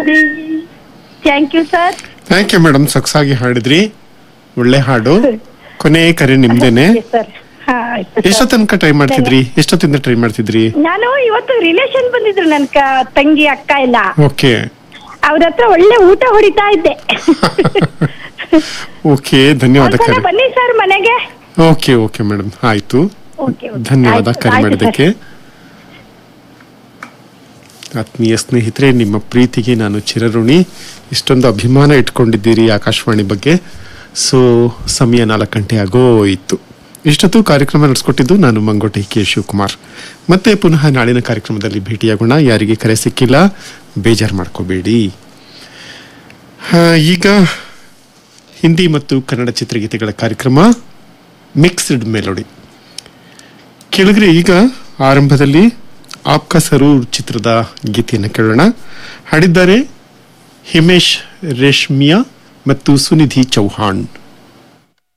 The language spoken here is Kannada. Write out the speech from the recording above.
ಸರಿ thank you sir thank you madam ಸೊಗಸಾಗಿ ಹಾಡಿದ್ರಿ ಒಳ್ಳೆ ಹಾಡು ಕೊನೆ ಕರೆ ನಿಮ್ದೇನೆ ಸರ್ ಹಾ ಆಯ್ತು sir. ಎಷ್ಟೋ ತನಕ ಟ್ರೈ ಮಾಡ್ತಿದ್ರಿ ಎಷ್ಟೊತ್ತಿಂದ ಟ್ರೈ ಮಾಡ್ತಿದ್ರಿ ನಾನು ಇವತ್ತು ರಿಲೇಷನ್ ಬಂದಿದ್ರು ನನ್ ಕ- ತಂಗಿ ಅಕ್ಕ ಎಲ್ಲ ಓಕೆ ಅವ್ರ ಹತ್ರ ಒಳ್ಳೆ ಊಟ ಹೊಡಿತಾ ಇದ್ದೆ ಓಕೆ ಧನ್ಯವಾದ ಒಂದ್ಸಲ ಕರೆ ಬನ್ನಿ ಸರ್ ಮನೆಗೆ ಓಕೆ ಓಕೆ ಮೇಡಮ್ ಆಯ್ತು ಓಕೆ ಓಕೆ. ಧನ್ಯವಾದ ಆಯ್ತು, ಕರೆ ಆಯ್ತು ಮಾಡಿದ್ದಕ್ಕೆ ಆತ್ಮೀಯ ಸ್ನೇಹಿತರೆ ನಿಮ್ಮ ಪ್ರೀತಿಗೆ ನಾನು ಚಿರಋಣಿ ಇಷ್ಟೊಂದು ಅಭಿಮಾನ ಇಟ್ಕೊಂಡಿದ್ದೀರಿ ಆಕಾಶವಾಣಿ ಬಗ್ಗೆ ಸೊ ಸಮಯ ನಾಲ್ಕು ಗಂಟೆ ಆಗೋಯಿತು ಇಷ್ಟೊತ್ತು ಕಾರ್ಯಕ್ರಮ ನಡೆಸ್ಕೊಟ್ಟಿದ್ದು ನಾನು ಮಂಗೋಟೆ ಕೆ ಶಿವಕುಮಾರ್ ಮತ್ತೆ ಪುನಃ ನಾಳಿನ ಕಾರ್ಯಕ್ರಮದಲ್ಲಿ ಭೇಟಿಯಾಗೋಣ ಯಾರಿಗೆ ಕರೆ ಸಿಕ್ಕಿಲ್ಲ ಬೇಜಾರು ಮಾಡ್ಕೋಬೇಡಿ ಆ, ಈಗ ಹಿಂದಿ ಮತ್ತು ಕನ್ನಡ ಚಿತ್ರಗೀತೆಗಳ ಕಾರ್ಯಕ್ರಮ ಮಿಕ್ಸ್ಡ್ ಮೆಲೋಡಿ ಕೆಳಗರೆ ಈಗ ಆರಂಭದಲ್ಲಿ ಆಪ್ಕಾ ಸರೂರ್ ಚಿತ್ರದ ಗೀತೆಯನ್ನು ಕೇಳೋಣ ಹಾಡಿದ್ದಾರೆ ಹಿಮೇಶ್ ರೇಷ್ಮಿಯಾ ಮತ್ತು ಸುನಿಧಿ ಚೌಹಾಣ್